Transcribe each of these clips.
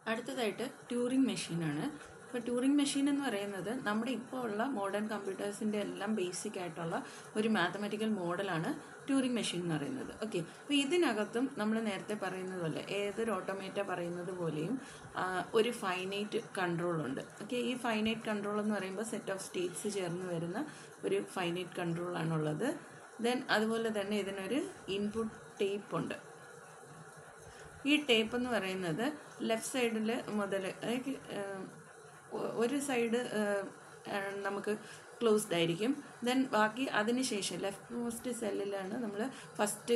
അടുത്തതായിട്ട് ട്യൂറിംഗ് മെഷീനാണ് ഇപ്പോൾ ട്യൂറിംഗ് മെഷീൻ എന്ന് പറയുന്നത് നമ്മുടെ ഇപ്പോൾ ഉള്ള മോഡേൺ കമ്പ്യൂട്ടേഴ്സിൻ്റെ എല്ലാം ബേസിക് ആയിട്ടുള്ള ഒരു മാത്തമാറ്റിക്കൽ മോഡലാണ് ട്യൂറിംഗ് മെഷീൻ എന്ന് പറയുന്നത് ഓക്കെ അപ്പോൾ ഇതിനകത്തും നമ്മൾ നേരത്തെ പറയുന്നത് പോലെ ഏതൊരു ഓട്ടോമേറ്റ പറയുന്നത് പോലെയും ആ, ഒരു ഫൈനൈറ്റ് കൺട്രോൾ ഉണ്ട് ഓക്കെ ഈ ഫൈനൈറ്റ് കൺട്രോൾ എന്ന് പറയുമ്പോൾ സെറ്റ് ഓഫ് സ്റ്റേറ്റ്സ് ചേർന്ന് വരുന്ന ഒരു ഫൈനൈറ്റ് കൺട്രോൾ ആണുള്ളത് ദെൻ അതുപോലെ തന്നെ ഇതിനൊരു ഇൻപുട്ട് ടേപ്പ് ഉണ്ട് ഈ ടേപ്പ് എന്ന് പറയുന്നത് ലെഫ്റ്റ് സൈഡിൽ മുതൽ അതായത് ഒരു സൈഡ് നമുക്ക് ക്ലോസ്ഡ് ആയിരിക്കും ദെൻ ബാക്കി അതിന് ശേഷം ലെഫ്റ്റ് മോസ്റ്റ് സെല്ലിലാണ് നമ്മൾ ഫസ്റ്റ്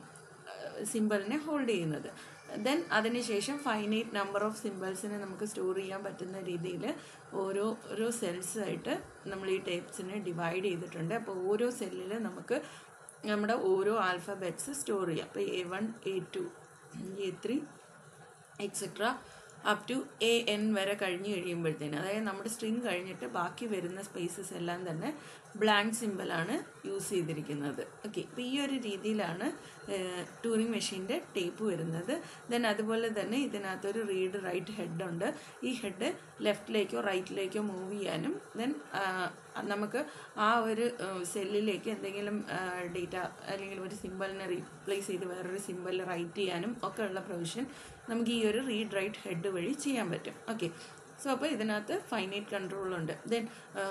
സിമ്പിളിനെ ഹോൾഡ് ചെയ്യുന്നത് ദെൻ അതിനുശേഷം ഫൈനൈറ്റ് നമ്പർ ഓഫ് സിമ്പിൾസിനെ നമുക്ക് സ്റ്റോർ ചെയ്യാൻ പറ്റുന്ന രീതിയിൽ ഓരോ ഓരോ സെൽസ് ആയിട്ട് നമ്മൾ ഈ ടേപ്സിനെ ഡിവൈഡ് ചെയ്തിട്ടുണ്ട് അപ്പോൾ ഓരോ സെല്ലിൽ നമുക്ക് നമ്മുടെ ഓരോ ആൽഫബറ്റ്സ് സ്റ്റോർ ചെയ്യാം അപ്പോൾ A one A two A three etcetera up to A N വരെ കഴിഞ്ഞ് കഴിയുമ്പോഴത്തേന് അതായത് നമ്മുടെ സ്ട്രിങ് കഴിഞ്ഞിട്ട് ബാക്കി വരുന്ന സ്പേസസ് എല്ലാം തന്നെ ബ്ലാങ്ക് സിമ്പിളാണ് യൂസ് ചെയ്തിരിക്കുന്നത് ഓക്കെ അപ്പോൾ ഈ ഒരു രീതിയിലാണ് ടൂറിംഗ് മെഷീൻ്റെ ടേപ്പ് വരുന്നത് ദെൻ അതുപോലെ തന്നെ ഇതിനകത്തൊരു റീഡ് റൈറ്റ് ഹെഡ് ഉണ്ട് ഈ ഹെഡ് ലെഫ്റ്റിലേക്കോ റൈറ്റിലേക്കോ മൂവ് ചെയ്യാനും ദെൻ നമുക്ക് ആ ഒരു സെല്ലിലേക്ക് എന്തെങ്കിലും ഡേറ്റ അല്ലെങ്കിൽ ഒരു സിമ്പിളിനെ റീപ്ലേസ് ചെയ്ത് വേറൊരു സിമ്പിൾ റൈറ്റ് ചെയ്യാനും ഒക്കെ ഉള്ള പ്രൊവിഷൻ നമുക്ക് ഈ ഒരു റീഡ് റൈറ്റ് ഹെഡ് വഴി ചെയ്യാൻ പറ്റും ഓക്കെ സോ അപ്പോൾ ഇതിനകത്ത് ഫൈനൈറ്റ് കൺട്രോൾ ഉണ്ട് ദെൻ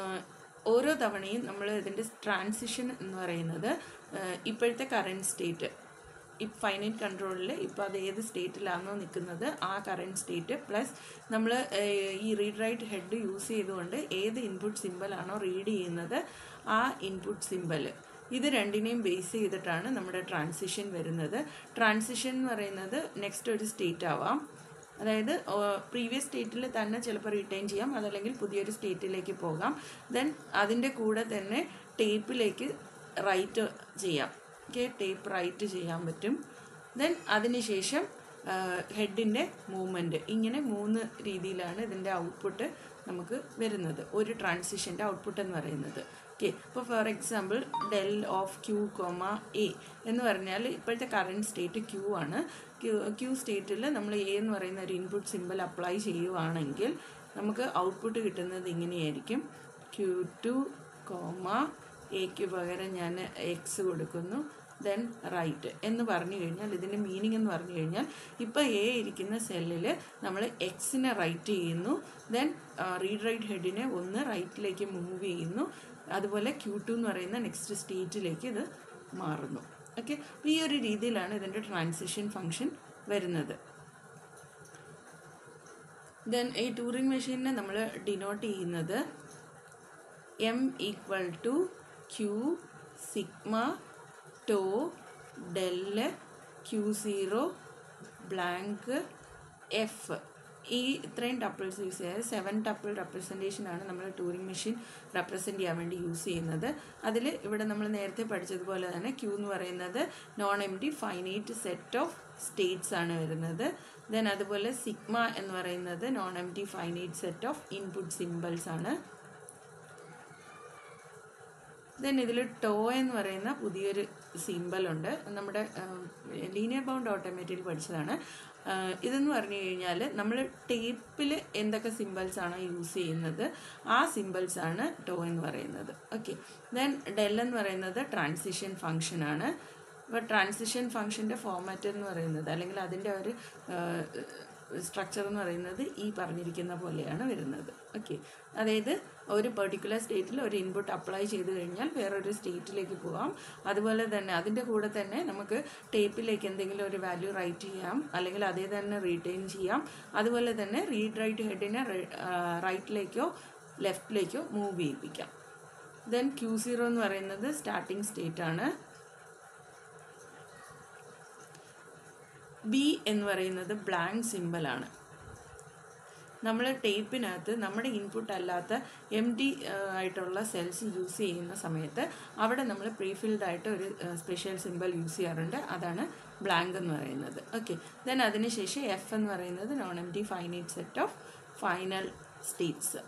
ഓരോ തവണയും നമ്മൾ ഇതിൻ്റെ ട്രാൻസിഷൻ എന്ന് പറയുന്നത് ഇപ്പോഴത്തെ കറൻറ്റ് സ്റ്റേറ്റ് ഈ ഫൈനൈറ്റ് കൺട്രോളിൽ ഇപ്പോൾ അത് ഏത് സ്റ്റേറ്റിലാണോ നിൽക്കുന്നത് ആ കറൻറ്റ് സ്റ്റേറ്റ് പ്ലസ് നമ്മൾ ഈ റീഡ് റൈറ്റ് ഹെഡ് യൂസ് ചെയ്തുകൊണ്ട് ഏത് ഇൻപുട്ട് സിമ്പലാണോ റീഡ് ചെയ്യുന്നത് ആ ഇൻപുട്ട് സിമ്പൽ ഇത് രണ്ടിനെയും ബേസ് ചെയ്തിട്ടാണ് നമ്മുടെ ട്രാൻസിഷൻ വരുന്നത് ട്രാൻസിഷൻ എന്ന് പറയുന്നത് നെക്സ്റ്റ് ഒരു സ്റ്റേറ്റ് ആവാം അതായത് പ്രീവിയസ് സ്റ്റേറ്റിൽ തന്നെ ചിലപ്പോൾ റിട്ടേൺ ചെയ്യാം അതല്ലെങ്കിൽ പുതിയൊരു സ്റ്റേറ്റിലേക്ക് പോകാം ദെൻ അതിൻ്റെ കൂടെ തന്നെ ടേപ്പിലേക്ക് റൈറ്റ് ചെയ്യാം ഓക്കെ ടേപ്പ് റൈറ്റ് ചെയ്യാൻ പറ്റും ദെൻ അതിനുശേഷം ഹെഡിൻ്റെ മൂവ്മെൻറ്റ് ഇങ്ങനെ മൂന്ന് രീതിയിലാണ് ഇതിൻ്റെ ഔട്ട്പുട്ട് നമുക്ക് വരുന്നത് ഒരു ട്രാൻസിഷൻ്റെ ഔട്ട്പുട്ട് എന്ന് പറയുന്നത് ഓക്കെ അപ്പോൾ for example del of Q comma A എന്ന് പറഞ്ഞാൽ ഇപ്പോഴത്തെ കറണ്ട് സ്റ്റേറ്റ് ക്യൂ ആണ് ക്യൂ ക്യൂ സ്റ്റേറ്റിൽ നമ്മൾ എ എന്ന് പറയുന്ന ഒരു ഇൻപുട്ട് സിമ്പിൾ അപ്ലൈ ചെയ്യുവാണെങ്കിൽ നമുക്ക് ഔട്ട്പുട്ട് കിട്ടുന്നത് ഇങ്ങനെയായിരിക്കും ക്യൂ ടു കോമ എക്ക് പകരം ഞാൻ എക്സ് കൊടുക്കുന്നു ദെൻ റൈറ്റ് എന്ന് പറഞ്ഞു കഴിഞ്ഞാൽ ഇതിൻ്റെ മീനിങ് എന്ന് പറഞ്ഞു കഴിഞ്ഞാൽ ഇപ്പോൾ എ ഇരിക്കുന്ന സെല്ലിൽ നമ്മൾ എക്സിനെ റൈറ്റ് ചെയ്യുന്നു ദെൻ റീഡ് റൈറ്റ് ഹെഡിനെ ഒന്ന് റൈറ്റിലേക്ക് മൂവ് ചെയ്യുന്നു അതുപോലെ ക്യൂ ടു എന്ന് പറയുന്ന നെക്സ്റ്റ് സ്റ്റേറ്റിലേക്ക് ഇത് മാറുന്നു ഓക്കെ ഈ ഒരു രീതിയിലാണ് ഇതിൻ്റെ ട്രാൻസിഷൻ ഫങ്ഷൻ വരുന്നത് ദെൻ ഈ ടൂറിംഗ് മെഷീനെ നമ്മൾ ഡിനോട്ട് ചെയ്യുന്നത് M equal to Q sigma tau del Q zero blank F ഈ ഇത്രയും ടപ്പിൾസ് യൂസ് ചെയ്യുക സെവൻ ടപ്പിൾ റെപ്രസെൻറ്റേഷനാണ് നമ്മൾ ടൂറിംഗ് മെഷീൻ റെപ്രസെൻറ്റ് ചെയ്യാൻ വേണ്ടി യൂസ് ചെയ്യുന്നത് അതിൽ ഇവിടെ നമ്മൾ നേരത്തെ പഠിച്ചതുപോലെ തന്നെ ക്യൂ എന്ന് പറയുന്നത് non empty finite set of states ആണ് വരുന്നത് ദെൻ അതുപോലെ സിഗ്മ എന്ന് പറയുന്നത് non empty finite set of input symbols ആണ് ദെൻ ഇതിൽ ടോ എന്ന് പറയുന്ന പുതിയൊരു സിമ്പലുണ്ട് നമ്മുടെ ലീനിയർ ബൗണ്ട് ഓട്ടോമേറ്റിൽ പഠിച്ചതാണ് ഇതെന്ന് പറഞ്ഞു കഴിഞ്ഞാൽ നമ്മൾ ടേപ്പിൽ എന്തൊക്കെ സിമ്പിൾസ് ആണോ യൂസ് ചെയ്യുന്നത് ആ സിമ്പിൾസ് ആണ് ടോ എന്ന് പറയുന്നത് ഓക്കെ ദെൻ ഡെൽ എന്ന് പറയുന്നത് ട്രാൻസിഷൻ ഫങ്ഷൻ ആണ് അപ്പോൾ ട്രാൻസിഷൻ ഫങ്ഷൻ്റെ ഫോമാറ്റ് എന്ന് പറയുന്നത് അല്ലെങ്കിൽ അതിൻ്റെ ഒരു സ്ട്രക്ചർ എന്ന് പറയുന്നത് ഈ പറഞ്ഞിരിക്കുന്ന പോലെയാണ് വരുന്നത് ഓക്കെ അതായത് ഒരു പെർട്ടിക്കുലർ സ്റ്റേറ്റിൽ ഒരു ഇൻപുട്ട് അപ്ലൈ ചെയ്ത് കഴിഞ്ഞാൽ വേറൊരു സ്റ്റേറ്റിലേക്ക് പോകാം അതുപോലെ തന്നെ അതിൻ്റെ കൂടെ തന്നെ നമുക്ക് ടേപ്പിലേക്ക് എന്തെങ്കിലും ഒരു വാല്യൂ റൈറ്റ് ചെയ്യാം അല്ലെങ്കിൽ അതേ തന്നെ റീറ്റെയിൻ ചെയ്യാം അതുപോലെ തന്നെ റീഡ് റൈറ്റ് ഹെഡിനെ റൈറ്റിലേക്കോ ലെഫ്റ്റിലേക്കോ മൂവ് ചെയ്യിപ്പിക്കാം ദെൻ ക്യൂ സീറോ എന്ന് പറയുന്നത് സ്റ്റാർട്ടിംഗ് സ്റ്റേറ്റ് ആണ് ബി എന്ന് പറയുന്നത് ബ്ലാങ്ക് സിമ്പിളാണ് നമ്മൾ ടേപ്പിനകത്ത് നമ്മുടെ ഇൻപുട്ട് അല്ലാത്ത എം ടി ആയിട്ടുള്ള സെൽസ് യൂസ് ചെയ്യുന്ന സമയത്ത് അവിടെ നമ്മൾ പ്രീഫിൽഡ് ആയിട്ട് ഒരു സ്പെഷ്യൽ സിമ്പിൾ യൂസ് ചെയ്യാറുണ്ട് അതാണ് ബ്ലാങ്ക് എന്ന് പറയുന്നത് ഓക്കെ ദെൻ അതിനുശേഷം എഫ് എന്ന് പറയുന്നത് non empty finite set of final states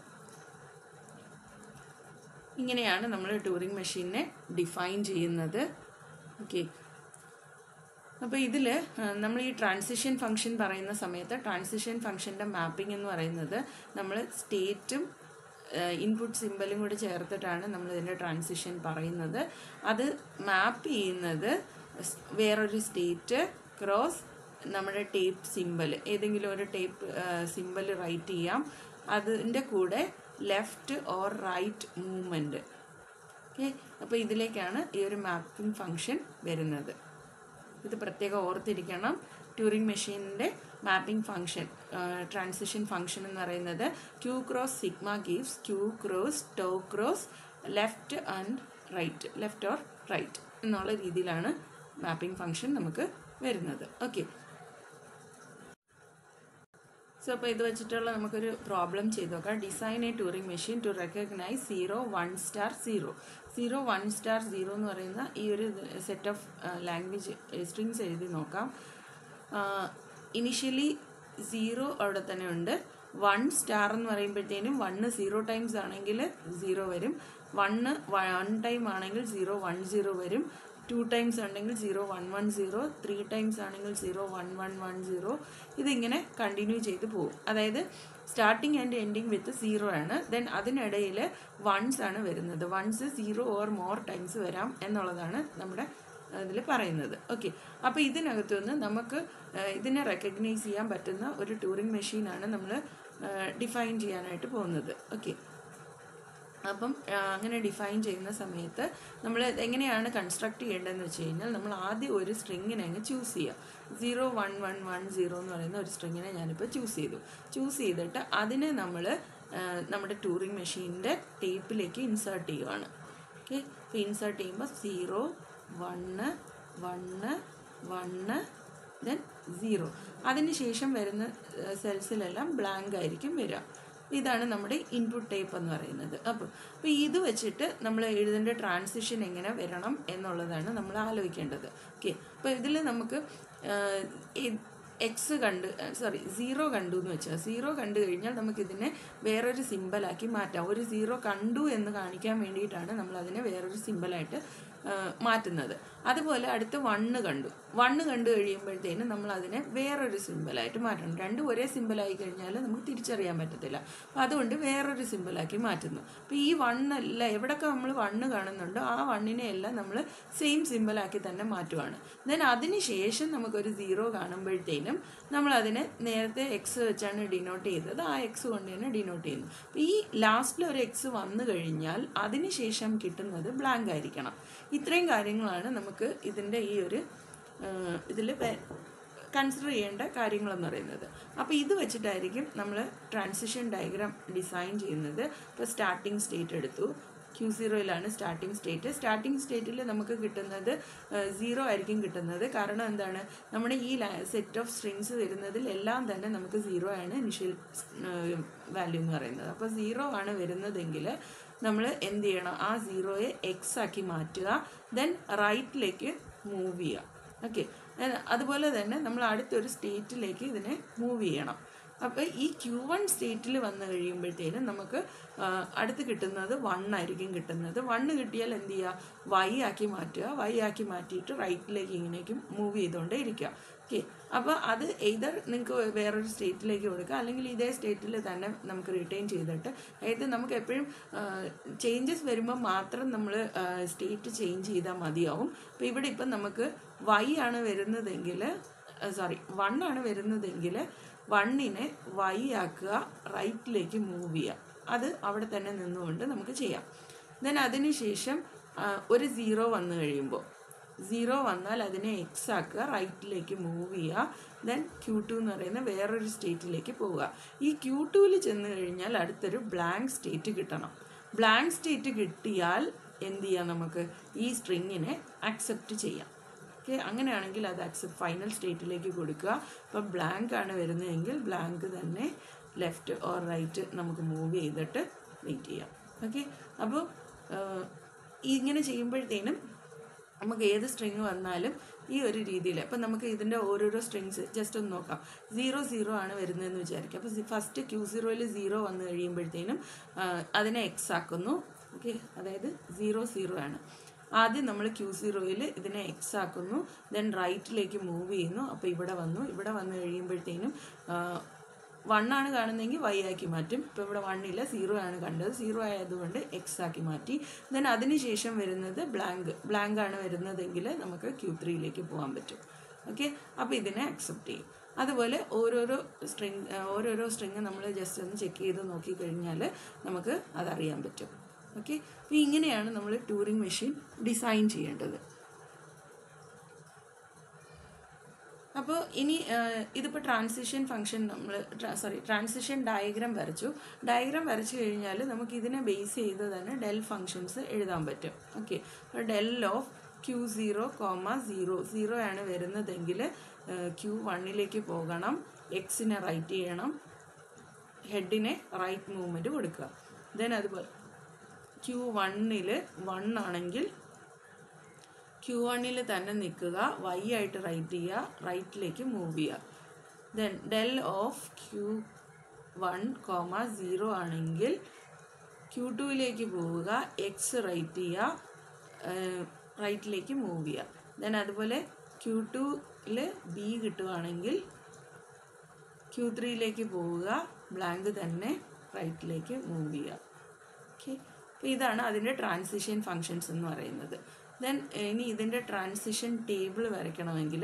ഇങ്ങനെയാണ് നമ്മൾ ടൂറിംഗ് മെഷീനെ ഡിഫൈൻ ചെയ്യുന്നത് ഓക്കെ അപ്പോൾ ഇതിൽ നമ്മൾ ഈ ട്രാൻസിഷൻ ഫംഗ്ഷൻ പറയുന്ന സമയത്ത് ട്രാൻസിഷൻ ഫംഗ്ഷൻ്റെ മാപ്പിംഗ് എന്ന് പറയുന്നത് നമ്മൾ സ്റ്റേറ്റും ഇൻപുട്ട് സിമ്പലും കൂടി ചേർത്തിട്ടാണ് നമ്മൾ ഇതിൻ്റെ ട്രാൻസിഷൻ പറയുന്നത് അത് മാപ്പ് ചെയ്യുന്നത് സ് വേറൊരു സ്റ്റേറ്റ് ക്രോസ് നമ്മുടെ ടേപ്പ് സിമ്പൽ ഏതെങ്കിലും ഒരു ടേപ്പ് സിമ്പൽ റൈറ്റ് ചെയ്യാം അതിൻ്റെ കൂടെ left or right movement okay അപ്പോൾ ഇതിലേക്കാണ് ഈ ഒരു മാപ്പിംഗ് ഫംഗ്ഷൻ വരുന്നത് ഇത് പ്രത്യേകം ഓർത്തിരിക്കണം ട്യൂറിംഗ് മെഷീനിൻ്റെ മാപ്പിംഗ് ഫംഗ്ഷൻ ട്രാൻസിഷൻ ഫംഗ്ഷൻ എന്ന് പറയുന്നത് Q cross sigma gives Q cross tau cross left and right left or right എന്നുള്ള രീതിയിലാണ് മാപ്പിംഗ് ഫംഗ്ഷൻ നമുക്ക് വരുന്നത് ഓക്കെ സോ അപ്പോൾ ഇത് വെച്ചിട്ടുള്ള നമുക്കൊരു പ്രോബ്ലം ചെയ്ത് നോക്കാം design a Turing machine to recognise zero one star zero zero one star zero എന്ന് പറയുന്ന ഈ ഒരു സെറ്റ് ഓഫ് ലാംഗ്വേജ് സ്ട്രിങ്സ് എഴുതി നോക്കാം ഇനിഷ്യലി സീറോ അവിടെ തന്നെ ഉണ്ട് വൺ സ്റ്റാർ എന്ന് പറയുമ്പോഴത്തേനും വണ്ണ് സീറോ ടൈംസ് ആണെങ്കിൽ സീറോ വരും വണ്ണ് വൺ ടൈം ആണെങ്കിൽ സീറോ വൺ സീറോ വരും ടു ടൈംസ് ഉണ്ടെങ്കിൽ zero one one zero three times ആണെങ്കിൽ zero one one one zero ഇതിങ്ങനെ കണ്ടിന്യൂ ചെയ്ത് പോകും അതായത് starting and ending with zero ആണ് ദെൻ അതിനിടയിൽ വൺസ് ആണ് വരുന്നത് ones zero or more times വരാം എന്നുള്ളതാണ് നമ്മുടെ ഇതിൽ പറയുന്നത് ഓക്കെ അപ്പോൾ ഇതിനകത്തു നിന്ന് നമുക്ക് ഏഹ്, ഇതിനെ റെക്കഗ്നൈസ് ചെയ്യാൻ പറ്റുന്ന ഒരു ടൂറിംഗ് മെഷീനാണ് നമ്മൾ ഡിഫൈൻ ചെയ്യാനായിട്ട് പോകുന്നത് ഓക്കെ അപ്പം ആ, അങ്ങനെ ഡിഫൈൻ ചെയ്യുന്ന സമയത്ത് നമ്മൾ എങ്ങനെയാണ് കൺസ്ട്രക്ട് ചെയ്യേണ്ടതെന്ന് വെച്ച് കഴിഞ്ഞാൽ നമ്മൾ ആദ്യം ഒരു സ്ട്രിങ്ങിനെ അങ്ങ് ചൂസ് ചെയ്യുക zero one one one zero എന്ന് പറയുന്ന ഒരു സ്ട്രിങ്ങിനെ ഞാനിപ്പോൾ ചൂസ് ചെയ്തു ചൂസ് ചെയ്തിട്ട് അതിനെ നമ്മൾ നമ്മുടെ ടൂറിംഗ് മെഷീനിൻ്റെ ടേപ്പിലേക്ക് ഇൻസേർട്ട് ചെയ്യുവാണ് ഓക്കെ അപ്പോൾ ഇൻസേർട്ട് ചെയ്യുമ്പോൾ zero one one one then zero അതിന് ശേഷം വരുന്ന സെൽസിലെല്ലാം ബ്ലാങ്ക് ആയിരിക്കും വരിക ഇതാണ് നമ്മുടെ ഇൻപുട്ട് ടൈപ്പ് എന്ന് പറയുന്നത് അപ്പോൾ അപ്പോൾ ഇത് വെച്ചിട്ട് നമ്മൾ എഴുതേണ്ട ട്രാൻസിഷൻ എങ്ങനെ വരണം എന്നുള്ളതാണ് നമ്മൾ ആലോചിക്കേണ്ടത് ഓക്കെ അപ്പോൾ ഇതിൽ നമുക്ക് എക്സ് കണ്ട് സോറി സീറോ കണ്ടു എന്ന് വെച്ചാൽ സീറോ കണ്ടു കഴിഞ്ഞാൽ നമുക്കിതിനെ വേറൊരു സിമ്പലാക്കി മാറ്റാം ഒരു സീറോ കണ്ടു എന്ന് കാണിക്കാൻ വേണ്ടിയിട്ടാണ് നമ്മൾ അതിനെ വേറൊരു സിമ്പലായിട്ട് ആ, മാറ്റുന്നത് അതുപോലെ അടുത്ത് വണ്ണ് കണ്ടു വണ്ണ് കണ്ടു കഴിയുമ്പോഴത്തേനും നമ്മൾ അതിനെ വേറൊരു സിമ്പലായിട്ട് മാറ്റണം രണ്ടും ഒരേ സിമ്പലായി കഴിഞ്ഞാൽ നമുക്ക് തിരിച്ചറിയാൻ പറ്റത്തില്ല അപ്പോൾ അതുകൊണ്ട് വേറൊരു സിമ്പലാക്കി മാറ്റുന്നു അപ്പോൾ ഈ വണ്ണല്ല എവിടെയൊക്കെ നമ്മൾ വണ്ണ് കാണുന്നുണ്ടോ ആ വണ്ണിനെ എല്ലാം നമ്മൾ സെയിം സിമ്പലാക്കി തന്നെ മാറ്റുവാണ് ദെൻ അതിന് ശേഷം നമുക്കൊരു സീറോ കാണുമ്പോഴത്തേനും നമ്മൾ അതിനെ നേരത്തെ എക്സ് വെച്ചാണ് ഡിനോട്ട് ചെയ്തത് ആ എക്സ് കൊണ്ട് തന്നെ ഡിനോട്ട് ചെയ്യുന്നു അപ്പോൾ ഈ ലാസ്റ്റിൽ ഒരു എക്സ് വന്നു കഴിഞ്ഞാൽ അതിന് ശേഷം കിട്ടുന്നത് ബ്ലാങ്ക് ആയിരിക്കണം ഇത്രയും കാര്യങ്ങളാണ് നമുക്ക് ഇതിൻ്റെ ഈ ഒരു ഇതിൽ കൺസിഡർ ചെയ്യേണ്ട കാര്യങ്ങളെന്ന് പറയുന്നത് അപ്പോൾ ഇത് വെച്ചിട്ടായിരിക്കും നമ്മൾ ട്രാൻസിഷൻ ഡയഗ്രാം ഡിസൈൻ ചെയ്യുന്നത് ഇപ്പോൾ സ്റ്റാർട്ടിംഗ് സ്റ്റേറ്റ് എടുത്തു ക്യൂ സീറോയിലാണ് സ്റ്റാർട്ടിംഗ് സ്റ്റേറ്റ് സ്റ്റാർട്ടിംഗ് സ്റ്റേറ്റിൽ നമുക്ക് കിട്ടുന്നത് സീറോ ആയിരിക്കും കിട്ടുന്നത് കാരണം എന്താണ് നമ്മുടെ ഈ സെറ്റ് ഓഫ് സ്ട്രിങ്സ് വരുന്നതിൽ എല്ലാം തന്നെ നമുക്ക് സീറോ ആണ് ഇനിഷ്യൽ വാല്യൂ എന്ന് പറയുന്നത് അപ്പോൾ സീറോ ആണ് വരുന്നതെങ്കിൽ നമ്മൾ എന്ത് ചെയ്യണം ആ സീറോയെ എക്സ് ആക്കി മാറ്റുക ദെൻ റൈറ്റിലേക്ക് മൂവ് ചെയ്യുക ഓക്കെ അതുപോലെ തന്നെ നമ്മൾ അടുത്തൊരു സ്റ്റേറ്റിലേക്ക് ഇതിനെ മൂവ് ചെയ്യണം അപ്പോൾ ഈ ക്യൂ വൺ സ്റ്റേറ്റിൽ വന്നു കഴിയുമ്പോഴത്തേനും നമുക്ക് ആ, അടുത്ത് കിട്ടുന്നത് വൺ ആയിരിക്കും കിട്ടുന്നത് വണ്ണ് കിട്ടിയാൽ എന്ത് ചെയ്യുക വൈ ആക്കി മാറ്റുക വൈ ആക്കി മാറ്റിയിട്ട് റൈറ്റിലേക്ക് ഇങ്ങനെയൊക്കെ മൂവ് ചെയ്തുകൊണ്ടേ ഇരിക്കുക ഓക്കെ അപ്പോൾ അത് എയ്തർ നിങ്ങൾക്ക് വേറൊരു സ്റ്റേറ്റിലേക്ക് കൊടുക്കുക അല്ലെങ്കിൽ ഇതേ സ്റ്റേറ്റിൽ തന്നെ നമുക്ക് റിട്ടേൺ ചെയ്തിട്ട് അതായത് നമുക്ക് എപ്പോഴും ചേഞ്ചസ് വരുമ്പോൾ മാത്രം നമ്മൾ സ്റ്റേറ്റ് ചേഞ്ച് ചെയ്താൽ മതിയാവും അപ്പോൾ ഇവിടെ ഇപ്പം നമുക്ക് വൈ ആണ് വരുന്നതെങ്കിൽ സോറി വൺ ആണ് വരുന്നതെങ്കിൽ വണ്ണിനെ വൈ ആക്കുക റൈറ്റിലേക്ക് മൂവ് ചെയ്യുക അത് അവിടെ തന്നെ നിന്നുകൊണ്ട് നമുക്ക് ചെയ്യാം ദെൻ അതിനുശേഷം ആ, ഒരു സീറോ വന്നു കഴിയുമ്പോൾ സീറോ വന്നാൽ അതിനെ എക്സ് ആക്കുക റൈറ്റിലേക്ക് മൂവ് ചെയ്യുക ദെൻ ക്യൂ ടു എന്ന് പറയുന്ന വേറൊരു സ്റ്റേറ്റിലേക്ക് പോവുക ഈ ക്യൂ ടുവിൽ ചെന്ന് കഴിഞ്ഞാൽ അടുത്തൊരു ബ്ലാങ്ക് സ്റ്റേറ്റ് കിട്ടണം ബ്ലാങ്ക് സ്റ്റേറ്റ് കിട്ടിയാൽ എന്ത് ചെയ്യാം നമുക്ക് ഈ സ്ട്രിങ്ങിനെ അക്സെപ്റ്റ് ചെയ്യാം ഓക്കെ അങ്ങനെയാണെങ്കിൽ അത് അക്സെപ്റ്റ് ഫൈനൽ സ്റ്റേറ്റിലേക്ക് കൊടുക്കുക അപ്പോൾ ബ്ലാങ്ക് ആണ് വരുന്നതെങ്കിൽ ബ്ലാങ്ക് തന്നെ ലെഫ്റ്റ് ഓർ റൈറ്റ് നമുക്ക് മൂവ് ചെയ്തിട്ട് വെയിറ്റ് ചെയ്യാം ഓക്കെ അപ്പോൾ ഇങ്ങനെ ചെയ്യുമ്പോഴത്തേനും നമുക്ക് ഏത് സ്ട്രിങ് വന്നാലും ഈ ഒരു രീതിയിൽ അപ്പം നമുക്ക് ഇതിൻ്റെ ഓരോരോ സ്ട്രിങ്സ് ജസ്റ്റ് ഒന്ന് നോക്കാം സീറോ സീറോ ആണ് വരുന്നതെന്ന് വിചാരിക്കുക അപ്പോൾ ഫസ്റ്റ് ക്യൂ സീറോയിൽ സീറോ വന്നു കഴിയുമ്പോഴത്തേനും ആ, അതിനെ എക്സ് ആക്കുന്നു ഓക്കെ അതായത് സീറോ സീറോ ആണ് ആദ്യം നമ്മൾ ക്യൂ സീറോയിൽ ഇതിനെ എക്സ് ആക്കുന്നു ദെൻ റൈറ്റിലേക്ക് മൂവ് ചെയ്യുന്നു അപ്പോൾ ഇവിടെ വന്നു ഇവിടെ വന്നു കഴിയുമ്പോഴത്തേനും വൺ ആണ് കാണുന്നതെങ്കിൽ വൈ ആക്കി മാറ്റും ഇപ്പോൾ ഇവിടെ വണ്ണില്ല സീറോ ആണ് കണ്ടത് സീറോ ആയതുകൊണ്ട് എക്സ് ആക്കി മാറ്റി ദെൻ അതിന് ശേഷം വരുന്നത് ബ്ലാങ്ക് ബ്ലാങ്ക് ആണ് വരുന്നതെങ്കിൽ നമുക്ക് ക്യൂ ത്രീയിലേക്ക് പോകാൻ പറ്റും ഓക്കെ അപ്പോൾ ഇതിനെ അക്സെപ്റ്റ് ചെയ്യും അതുപോലെ ഓരോരോ സ്ട്രിങ് ഓരോരോ സ്ട്രിങ് നമ്മൾ ജസ്റ്റ് ഒന്ന് ചെക്ക് ചെയ്ത് നോക്കിക്കഴിഞ്ഞാൽ നമുക്ക് അതറിയാൻ പറ്റും ഓക്കെ അപ്പോൾ ഇങ്ങനെയാണ് നമ്മൾ ടൂറിംഗ് മെഷീൻ ഡിസൈൻ ചെയ്യേണ്ടത് അപ്പോൾ ഇനി ഇതിപ്പോൾ ട്രാൻസിഷൻ ഫംഗ്ഷൻ നമ്മൾ സോറി ട്രാൻസിഷൻ ഡയഗ്രാം വരച്ചു ഡയഗ്രാം വരച്ചു കഴിഞ്ഞാൽ നമുക്ക് ഇതിനെ ബേസ് ചെയ്ത് തന്നെ ഡെൽ ഫങ്ഷൻസ് എഴുതാൻ പറ്റും ഓക്കെ അപ്പോൾ del of Q zero comma zero zero ആണ് വരുന്നതെങ്കിൽ ക്യൂ വണ്ണിലേക്ക് പോകണം എക്സിനെ റൈറ്റ് ചെയ്യണം ഹെഡിനെ റൈറ്റ് മൂവ്മെൻറ്റ് കൊടുക്കുക ദെൻ അതുപോലെ ക്യൂ വണ്ണിൽ വൺ ആണെങ്കിൽ ക്യൂ വണ്ണിൽ തന്നെ നിൽക്കുക വൈ ആയിട്ട് റൈറ്റ് ചെയ്യുക റൈറ്റിലേക്ക് മൂവ് ചെയ്യുക then del of Q one comma zero ആണെങ്കിൽ ക്യൂ ടുവിലേക്ക് പോവുക എക്സ് റൈറ്റ് ചെയ്യുക റൈറ്റിലേക്ക് മൂവ് ചെയ്യുക ദെൻ അതുപോലെ ക്യൂ ടുവിൽ ബി കിട്ടുകയാണെങ്കിൽ ക്യൂ ത്രീയിലേക്ക് പോവുക ബ്ലാങ്ക് തന്നെ റൈറ്റിലേക്ക് മൂവ് ചെയ്യുക ഓക്കെ അപ്പോൾ ഇതാണ് അതിൻ്റെ ട്രാൻസിഷൻ ഫങ്ഷൻസ് എന്ന് പറയുന്നത് ദെൻ ഇനി ഇതിൻ്റെ ട്രാൻസിഷൻ ടേബിൾ വരയ്ക്കണമെങ്കിൽ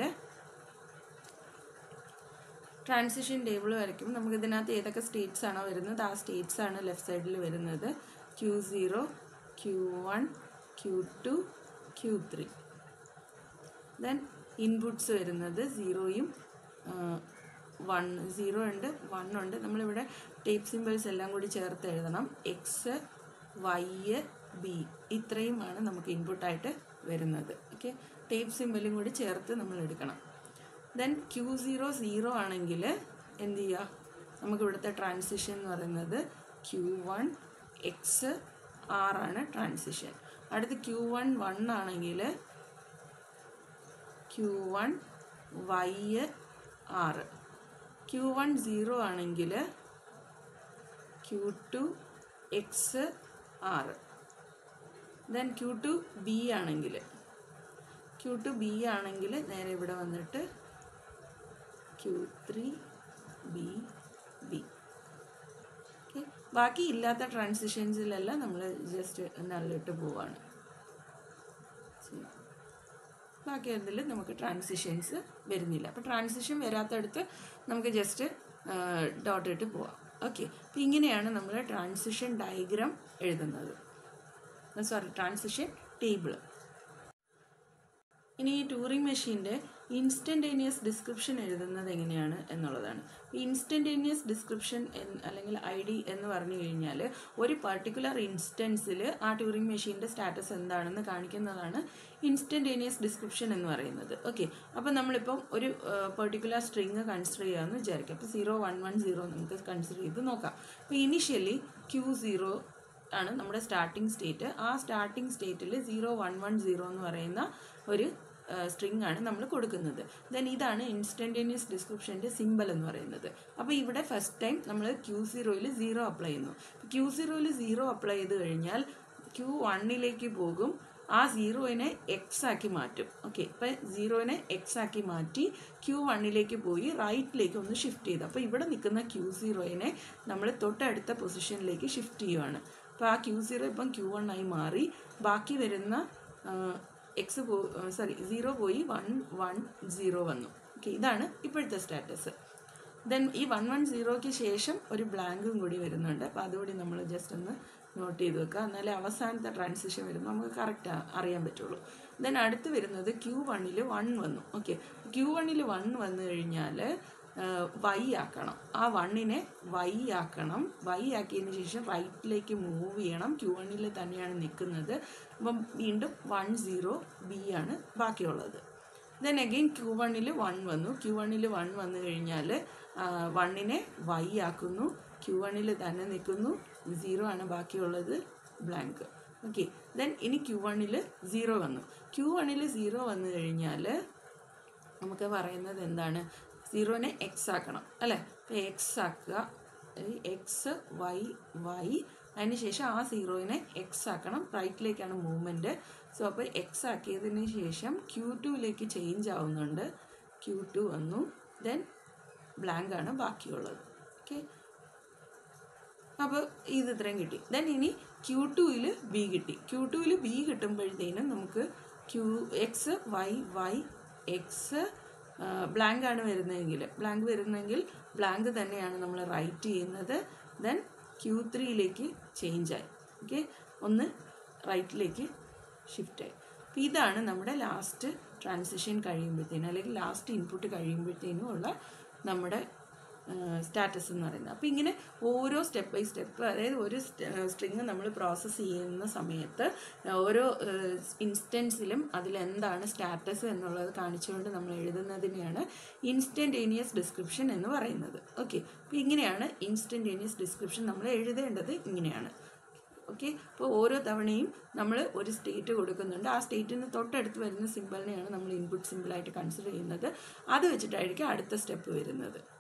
ട്രാൻസിഷൻ ടേബിൾ വരയ്ക്കുമ്പോൾ നമുക്ക് ഇതിനകത്ത് ഏതൊക്കെ സ്റ്റേറ്റ്സ് ആണോ വരുന്നത് ആ സ്റ്റേറ്റ്സ് ആണ് ലെഫ്റ്റ് സൈഡിൽ വരുന്നത് Q zero Q one Q two Q three then inputs വരുന്നത് സീറോയും വൺ സീറോ ഉണ്ട് വൺ ഉണ്ട് നമ്മളിവിടെ ടേപ്പ് സിമ്പിൾസ് എല്ലാം കൂടി ചേർത്ത് എഴുതണം എക്സ് വൈ ബി ഇത്രയുമാണ് നമുക്ക് ഇൻപുട്ടായിട്ട് വരുന്നത് ഓക്കെ ടേപ്പ് സിമ്പിളും കൂടി ചേർത്ത് നമ്മൾ എടുക്കണം ദെൻ ക്യൂ സീറോ സീറോ ആണെങ്കിൽ എന്ത് ചെയ്യുക നമുക്ക് ഇവിടുത്തെ ട്രാൻസിഷൻ എന്ന് പറയുന്നത് ക്യൂ വൺ എക്സ് ആറാണ് ട്രാൻസിഷൻ അടുത്ത് ക്യൂ വൺ വൺ ആണെങ്കിൽ Q one Y R Q one zero ആണെങ്കിൽ Q two X R then Q two B ആണെങ്കിൽ ക്യൂ ടു ബി ആണെങ്കിൽ നേരെ ഇവിടെ വന്നിട്ട് Q three B B okay ബാക്കി ഇല്ലാത്ത ട്രാൻസിഷൻസിലെല്ലാം നമ്മൾ ജസ്റ്റ് നല്ലിട്ട് പോവാണ് ബാക്കി അതിൽ നമുക്ക് ട്രാൻസിഷൻസ് വരുന്നില്ല അപ്പോൾ ട്രാൻസിഷൻ വരാത്തടത്ത് നമുക്ക് ജസ്റ്റ് ഡോട്ട് ഇട്ട് പോവാം ഓക്കെ അപ്പോൾ ഇങ്ങനെയാണ് നമ്മൾ ട്രാൻസിഷൻ ഡയഗ്രാം എഴുതുന്നത് സോറി ട്രാൻസിഷൻ ടേബിൾ ഇനി ഈ ടൂറിംഗ് മെഷീൻ്റെ ഇൻസ്റ്റൻറ്റേനിയസ് ഡിസ്ക്രിപ്ഷൻ എഴുതുന്നത് എങ്ങനെയാണ് എന്നുള്ളതാണ് ഇൻസ്റ്റൻറ്റേനിയസ് ഡിസ്ക്രിപ്ഷൻ അല്ലെങ്കിൽ ഐ ഡി എന്ന് പറഞ്ഞു കഴിഞ്ഞാൽ ഒരു പർട്ടിക്കുലർ ഇൻസ്റ്റൻസിൽ ആ ടൂറിംഗ് മെഷീൻ്റെ സ്റ്റാറ്റസ് എന്താണെന്ന് കാണിക്കുന്നതാണ് ഇൻസ്റ്റൻറ്റേനിയസ് ഡിസ്ക്രിപ്ഷൻ എന്ന് പറയുന്നത് ഓക്കെ അപ്പോൾ നമ്മളിപ്പം ഒരു പെർട്ടിക്കുലർ സ്ട്രിങ് കൺസിഡർ ചെയ്യാമെന്ന് വിചാരിക്കാം അപ്പോൾ സീറോ വൺ വൺ സീറോ നമുക്ക് കൺസിഡർ ചെയ്ത് നോക്കാം അപ്പോൾ ഇനിഷ്യലി ക്യൂ സീറോ ആണ് നമ്മുടെ സ്റ്റാർട്ടിംഗ് സ്റ്റേറ്റ് ആ സ്റ്റാർട്ടിംഗ് സ്റ്റേറ്റിൽ സീറോ വൺ വൺ സീറോ എന്ന് പറയുന്ന ഒരു സ്ട്രിങ് ആണ് നമ്മൾ കൊടുക്കുന്നത് ദെൻ ഇതാണ് ഇൻസ്റ്റൻറ്റേനിയസ് ഡിസ്ക്രിപ്ഷൻ്റെ സിമ്പിൾ എന്ന് പറയുന്നത് അപ്പോൾ ഇവിടെ ഫസ്റ്റ് ടൈം നമ്മൾ ക്യൂ സീറോയിൽ സീറോ അപ്ലൈ ചെയ്യുന്നു ക്യൂ സീറോയിൽ സീറോ അപ്ലൈ ചെയ്ത് കഴിഞ്ഞാൽ ക്യൂ വണ്ണിലേക്ക് പോകും ആ സീറോയിനെ എക്സ് ആക്കി മാറ്റും ഓക്കെ ഇപ്പം സീറോയിനെ എക്സ് ആക്കി മാറ്റി ക്യൂ വണ്ണിലേക്ക് പോയി റൈറ്റിലേക്ക് ഒന്ന് ഷിഫ്റ്റ് ചെയ്തു അപ്പോൾ ഇവിടെ നിൽക്കുന്ന ക്യൂ സീറോയിനെ നമ്മൾ തൊട്ടടുത്ത പൊസിഷനിലേക്ക് ഷിഫ്റ്റ് ചെയ്യുവാണ് അപ്പോൾ ആ ക്യൂ സീറോ ഇപ്പം ക്യൂ വൺ ആയി മാറി ബാക്കി വരുന്ന എക്സ് പോ സോറി സീറോ പോയി വൺ വൺ സീറോ വന്നു ഓക്കെ ഇതാണ് ഇപ്പോഴത്തെ സ്റ്റാറ്റസ് ദെൻ ഈ വൺ വൺ സീറോയ്ക്ക് ശേഷം ഒരു ബ്ലാങ്കും കൂടി വരുന്നുണ്ട് അപ്പോൾ അതുകൂടി നമ്മൾ ജസ്റ്റ് ഒന്ന് നോട്ട് ചെയ്ത് വെക്കുക എന്നാലേ അവസാനത്തെ ട്രാൻസിഷൻ വരുമ്പോൾ നമുക്ക് കറക്റ്റ് അറിയാൻ പറ്റുള്ളൂ ദെൻ അടുത്ത് വരുന്നത് ക്യൂ വണ്ണിൽ വൺ വന്നു ഓക്കെ ക്യൂ വണ്ണിൽ വൺ വന്നു കഴിഞ്ഞാൽ വൈ ആക്കണം ആ വണ്ണിനെ വൈ ആക്കണം വൈ ആക്കിയതിന് ശേഷം റൈറ്റിലേക്ക് മൂവ് ചെയ്യണം ക്യൂ വണ്ണിൽ തന്നെയാണ് നിൽക്കുന്നത് അപ്പം വീണ്ടും വൺ സീറോ ബി ആണ് ബാക്കിയുള്ളത് ദെൻ അഗെയിൻ ക്യൂ വണ്ണിൽ വൺ വന്നു ക്യൂ വണ്ണിൽ വൺ വന്നു കഴിഞ്ഞാൽ വണ്ണിനെ വൈ ആക്കുന്നു ക്യൂ വണ്ണിൽ തന്നെ നിൽക്കുന്നു സീറോ ആണ് ബാക്കിയുള്ളത് ബ്ലാങ്ക് ഓക്കെ ദെൻ ഇനി ക്യൂ വണ്ണിൽ സീറോ വന്നു ക്യൂ വണ്ണിൽ സീറോ വന്നു കഴിഞ്ഞാൽ നമുക്ക് പറയുന്നത് എന്താണ് സീറോനെ എക്സ് ആക്കണം അല്ലേ അപ്പോൾ എക്സ് ആക്കുക എക്സ് വൈ വൈ അതിനുശേഷം ആ സീറോയിനെ എക്സ് ആക്കണം റൈറ്റിലേക്കാണ് മൂവ്മെൻറ്റ് സോ അപ്പോൾ എക്സ് ആക്കിയതിന് ശേഷം ക്യൂ ടുവിലേക്ക് ചേഞ്ച് ആവുന്നുണ്ട് ക്യൂ ടു വന്നു ദെൻ ബ്ലാങ്ക് ആണ് ബാക്കിയുള്ളത് ഓക്കെ അപ്പോൾ ഇത് ഇത്രയും കിട്ടി ദെൻ ഇനി ക്യൂ ടുവിൽ ബി കിട്ടി ക്യൂ ടുവിൽ ബി കിട്ടുമ്പോഴത്തേനും നമുക്ക് Q X Y Y X blank ആണ് വരുന്നതെങ്കിൽ ബ്ലാങ്ക് വരുന്നെങ്കിൽ ബ്ലാങ്ക് തന്നെയാണ് നമ്മൾ റൈറ്റ് ചെയ്യുന്നത് ദെൻ ക്യൂ ത്രീയിലേക്ക് ചേഞ്ചായി ഓക്കെ ഒന്ന് റൈറ്റിലേക്ക് ഷിഫ്റ്റായി അപ്പോൾ ഇതാണ് നമ്മുടെ ലാസ്റ്റ് ട്രാൻസിഷൻ കഴിയുമ്പോഴത്തേനും അല്ലെങ്കിൽ ലാസ്റ്റ് ഇൻപുട്ട് കഴിയുമ്പോഴത്തേനും ഉള്ള നമ്മുടെ സ്റ്റാറ്റസ് എന്ന് പറയുന്നത് അപ്പോൾ ഇങ്ങനെ ഓരോ സ്റ്റെപ്പ് ബൈ സ്റ്റെപ്പ് അതായത് ഒരു സ്ട്രിങ് നമ്മൾ പ്രോസസ്സ് ചെയ്യുന്ന സമയത്ത് ഓരോ ഇൻസ്റ്റൻസിലും അതിലെന്താണ് സ്റ്റാറ്റസ് എന്നുള്ളത് കാണിച്ചുകൊണ്ട് നമ്മൾ എഴുതുന്നതിനെയാണ് ഇൻസ്റ്റൻറ്റേനിയസ് ഡിസ്ക്രിപ്ഷൻ എന്ന് പറയുന്നത് ഓക്കെ അപ്പോൾ ഇങ്ങനെയാണ് ഇൻസ്റ്റൻറ്റേനിയസ് ഡിസ്ക്രിപ്ഷൻ നമ്മൾ എഴുതേണ്ടത് ഇങ്ങനെയാണ് ഓക്കെ അപ്പോൾ ഓരോ തവണയും നമ്മൾ ഒരു സ്റ്റേറ്റ് കൊടുക്കുന്നുണ്ട് ആ സ്റ്റേറ്റിന് തൊട്ടടുത്ത് വരുന്ന സിമ്പിളിനെയാണ് നമ്മൾ ഇൻപുട്ട് സിമ്പിളായിട്ട് കൺസിഡർ ചെയ്യുന്നത് അത് വെച്ചിട്ടായിരിക്കും അടുത്ത സ്റ്റെപ്പ് വരുന്നത്